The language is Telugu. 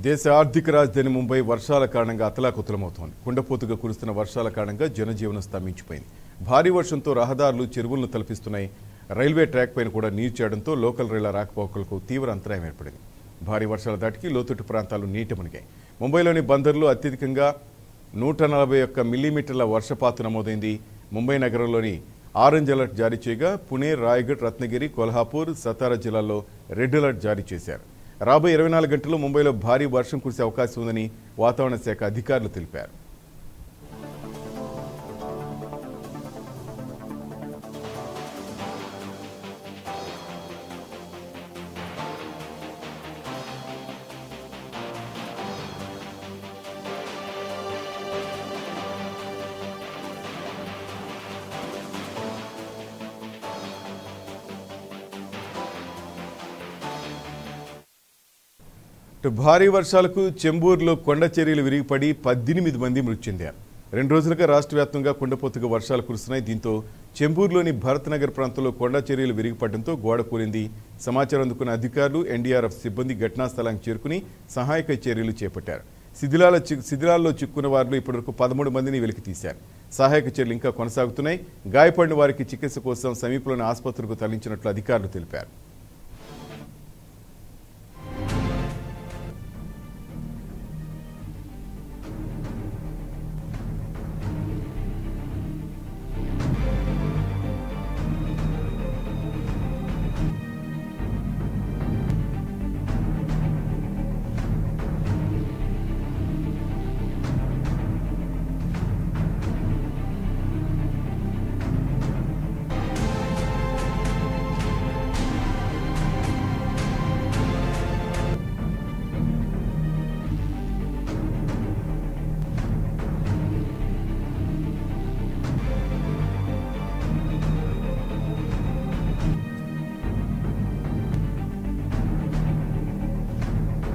దేశ ఆర్థిక రాజధాని ముంబై వర్షాల కారణంగా అతలాకుతలమవుతోంది కుండపోతుగా కురుస్తున్న వర్షాల కారణంగా జనజీవనం స్తంభించిపోయింది భారీ వర్షంతో రహదారులు చెరువులను తలపిస్తున్నాయి రైల్వే ట్రాక్ పైన కూడా నీరు చేరడంతో లోకల్ రైళ్ల రాకపోకలకు తీవ్ర అంతరాయం ఏర్పడింది భారీ వర్షాల దాటికి లోతట్టు ప్రాంతాలు నీట మునిగాయి ముంబైలోని బందర్లో అత్యధికంగా నూట నలభై ఒక్క మిల్లీమీటర్ల వర్షపాతం నమోదైంది ముంబై నగరంలోని ఆరెంజ్ అలర్ట్ జారీ చేయగా పుణే రాయగఢ్ రత్నగిరి కొల్హాపూర్ సతారా జిల్లాల్లో రెడ్ అలర్ట్ జారీ చేశారు రాబోయే ఇరవై నాలుగు గంటల్లో ముంబైలో భారీ వర్షం కురిసే అవకాశం ఉందని వాతావరణ శాఖ అధికారులు తెలిపారు ఇటు భారీ వర్షాలకు చెంబూరులో కొండ చర్యలు విరిగిపడి పద్దెనిమిది మంది మృతి చెందారు రెండు రోజులుగా రాష్ట్ర వ్యాప్తంగా కుండపోతుగా వర్షాలు కురుస్తున్నాయి దీంతో చెంబూరులోని భరత్ నగర్ ప్రాంతంలో కొండ చర్యలు విరిగిపడడంతో గోడ కూలింది సమాచారం అందుకున్న అధికారులు ఎన్డీఆర్ఎఫ్ సిబ్బంది ఘటనా స్థలానికి చేరుకుని సహాయక చర్యలు చేపట్టారు శిథిలాల చి- శిథిలాల్లో చిక్కున్న వారిలో ఇప్పటివరకు పదమూడు మందిని వెలికి తీశారు సహాయక చర్యలు ఇంకా కొనసాగుతున్నాయి గాయపడిన వారికి చికిత్స కోసం సమీపంలోని ఆసుపత్రికి తరలించినట్లు అధికారులు తెలిపారు